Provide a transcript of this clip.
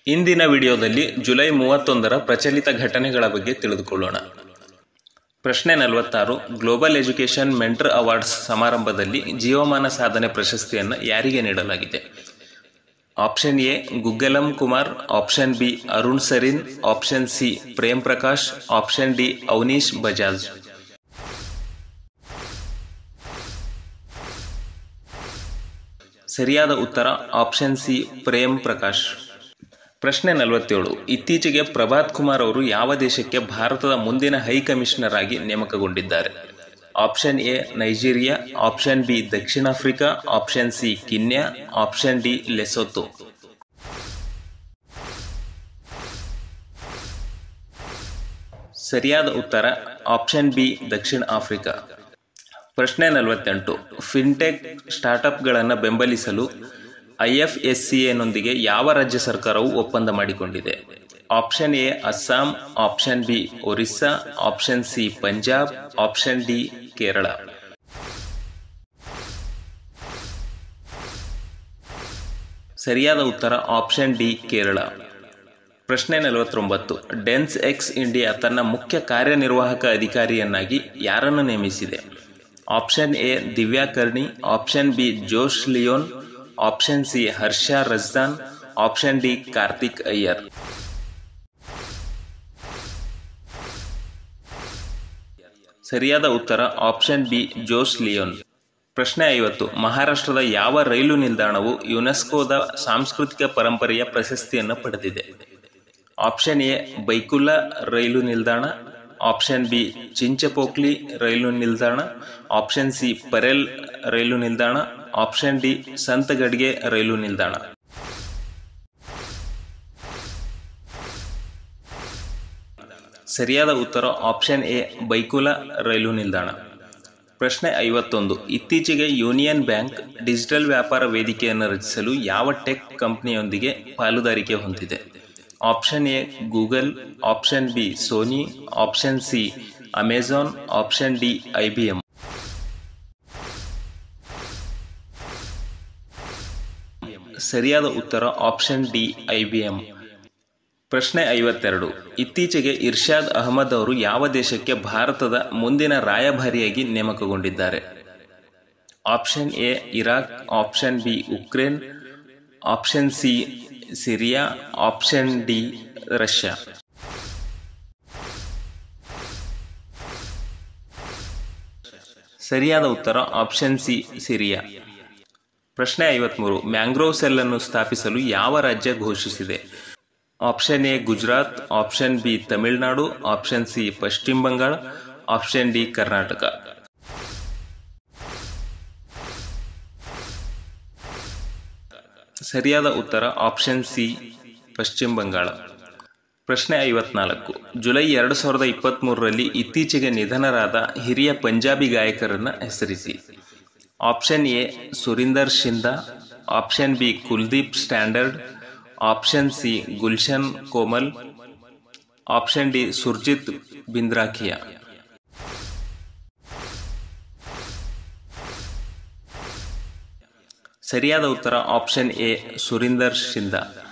ಇಂದಿನ ವಿಡಿಯೋದಲ್ಲಿ ಜುಲೈ ಮೂವತ್ತೊಂದರ ಪ್ರಚಲಿತ ಘಟನೆಗಳ ಬಗ್ಗೆ ತಿಳಿದುಕೊಳ್ಳೋಣ ಪ್ರಶ್ನೆ ನಲವತ್ತಾರು ಗ್ಲೋಬಲ್ ಎಜುಕೇಷನ್ ಮೆಂಟರ್ ಅವಾರ್ಡ್ಸ್ ಸಮಾರಂಭದಲ್ಲಿ ಜೀವಮಾನ ಸಾಧನೆ ಪ್ರಶಸ್ತಿಯನ್ನು ಯಾರಿಗೆ ನೀಡಲಾಗಿದೆ option A Guggalam Kumar option B Arun Sarin option C Prem Prakash option D Avneesh Bajaj ಸರಿಯಾದ ಉತ್ತರ ಆಪ್ಷನ್ ಸಿ ಪ್ರೇಮ್ ಪ್ರಕಾಶ್ ಪ್ರಶ್ನೆ ನಲವತ್ತೇಳು ಇತ್ತೀಚೆಗೆ ಪ್ರಭಾತ್ ಕುಮಾರ್ ಅವರು ಯಾವ ದೇಶಕ್ಕೆ ಭಾರತದ ಮುಂದಿನ ಹೈ ಕಮಿಷನರ್ ಆಗಿ ನೇಮಕಗೊಂಡಿದ್ದಾರೆ option A Nigeria option B ದಕ್ಷಿಣ Africa option C Kenya option D Lesotho ಸರಿಯಾದ ಉತ್ತರ ಆಪ್ಷನ್ ಬಿ ದಕ್ಷಿಣ ಆಫ್ರಿಕಾ ಪ್ರಶ್ನೆ ನಲವತ್ತೆಂಟು ಫಿನ್ಟೆಕ್ ಸ್ಟಾರ್ಟ್ಅಪ್ಗಳನ್ನು ಬೆಂಬಲಿಸಲು ಐಎಫ್ಎಸ್ಸಿಎನೊಂದಿಗೆ ಯಾವ ರಾಜ್ಯ ಸರ್ಕಾರವು ಒಪ್ಪಂದ ಮಾಡಿಕೊಂಡಿದೆ option A Assam option B Orissa option C Punjab option D Kerala ಸರಿಯಾದ ಉತ್ತರ ಆಪ್ಷನ್ ಡಿ ಕೇರಳ ಪ್ರಶ್ನೆ ನಲವತ್ತೊಂಬತ್ತು ಡೆನ್ಸ್ ಎಕ್ಸ್ ಇಂಡಿಯಾ ತನ್ನ ಮುಖ್ಯ ಕಾರ್ಯನಿರ್ವಾಹಕ ಅಧಿಕಾರಿಯನ್ನಾಗಿ ಯಾರನ್ನು ನೇಮಿಸಿದೆ option A Divya Karni option B Josh Leon option C Harsha Razdan option D Karthik Iyer ಸರಿಯಾದ ಉತ್ತರ ಆಪ್ಷನ್ ಬಿ ಜೋಶ್ ಲಿಯೋನ್ ಪ್ರಶ್ನೆ ಐವತ್ತು ಮಹಾರಾಷ್ಟ್ರದ ಯಾವ ರೈಲು ನಿಲ್ದಾಣವು ಯುನೆಸ್ಕೋದ ಸಾಂಸ್ಕೃತಿಕ ಪರಂಪರೆಯ ಪ್ರಶಸ್ತಿಯನ್ನು ಪಡೆದಿದೆ ಆಪ್ಷನ್ ಎ ಬೈಕುಲ್ಲ ರೈಲು ನಿಲ್ದಾಣ ಆಪ್ಷನ್ ಬಿ ಚಿಂಚಪೋಕ್ಲಿ ರೈಲು ನಿಲ್ದಾಣ ಆಪ್ಷನ್ ಸಿ ಪರೆಲ್ ರೈಲು ನಿಲ್ದಾಣ ಆಪ್ಷನ್ ಡಿ ಸಂತಗಡ್ಗೆ ರೈಲು ನಿಲ್ದಾಣ ಸರಿಯಾದ ಉತ್ತರ ಆಪ್ಷನ್ ಎ ಬೈಕುಲ ರೈಲು ನಿಲ್ದಾಣ ಪ್ರಶ್ನೆ ಐವತ್ತೊಂದು ಇತ್ತೀಚೆಗೆ ಯೂನಿಯನ್ ಬ್ಯಾಂಕ್ ಡಿಜಿಟಲ್ ವ್ಯಾಪಾರ ವೇದಿಕೆಯನ್ನು ರಚಿಸಲು ಯಾವ ಟೆಕ್ ಕಂಪನಿಯೊಂದಿಗೆ ಪಾಲುದಾರಿಕೆ ಹೊಂದಿದೆ option A Google option B Sony option C Amazon option D IBM ಸರಿಯಾದ ಉತ್ತರ ಆಪ್ಷನ್ ಡಿ ಐಬಿಎಂ ಪ್ರಶ್ನೆ ಐವತ್ತೆರಡು ಇತ್ತೀಚೆಗೆ ಇರ್ಷಾದ್ ಅಹಮದ್ ಅವರು ಯಾವ ದೇಶಕ್ಕೆ ಭಾರತದ ಮುಂದಿನ ರಾಯಭಾರಿಯಾಗಿ ನೇಮಕಗೊಂಡಿದ್ದಾರೆ option A Iraq option B Ukraine option C Syria option D Russia ಸರಿಯಾದ ಉತ್ತರ ಆಪ್ಷನ್ ಸಿ ಸಿರಿಯಾ ಪ್ರಶ್ನೆ ಐವತ್ಮೂರು ಮ್ಯಾಂಗ್ರೋವ್ ಸೆಲ್ ಅನ್ನು ಸ್ಥಾಪಿಸಲು ಯಾವ ರಾಜ್ಯ ಘೋಷಿಸಿದೆ option A Gujarat option B Tamil Nadu option C ಪಶ್ಚಿಮ ಬಂಗಾಳ ಆಪ್ಷನ್ ಡಿ ಕರ್ನಾಟಕ ಸರಿಯಾದ ಉತ್ತರ ಆಪ್ಷನ್ ಸಿ ಪಶ್ಚಿಮ ಬಂಗಾಳ ಪ್ರಶ್ನೆ ಐವತ್ನಾಲ್ಕು ಜುಲೈ ಎರಡು ಸಾವಿರದ ಇಪ್ಪತ್ತ್ಮೂರರಲ್ಲಿ ಇತ್ತೀಚೆಗೆ ನಿಧನರಾದ ಹಿರಿಯ ಪಂಜಾಬಿ ಗಾಯಕರನ್ನು ಹೆಸರಿಸಿ option A Surinder Shinda option B Kuldeep standard option C Gulshan Komal option D Surjit Bindrakhia ಸರಿಯಾದ ಉತ್ತರ ಆಪ್ಷನ್ ಎ ಸುರಿಂದರ್ ಶಿಂದಾ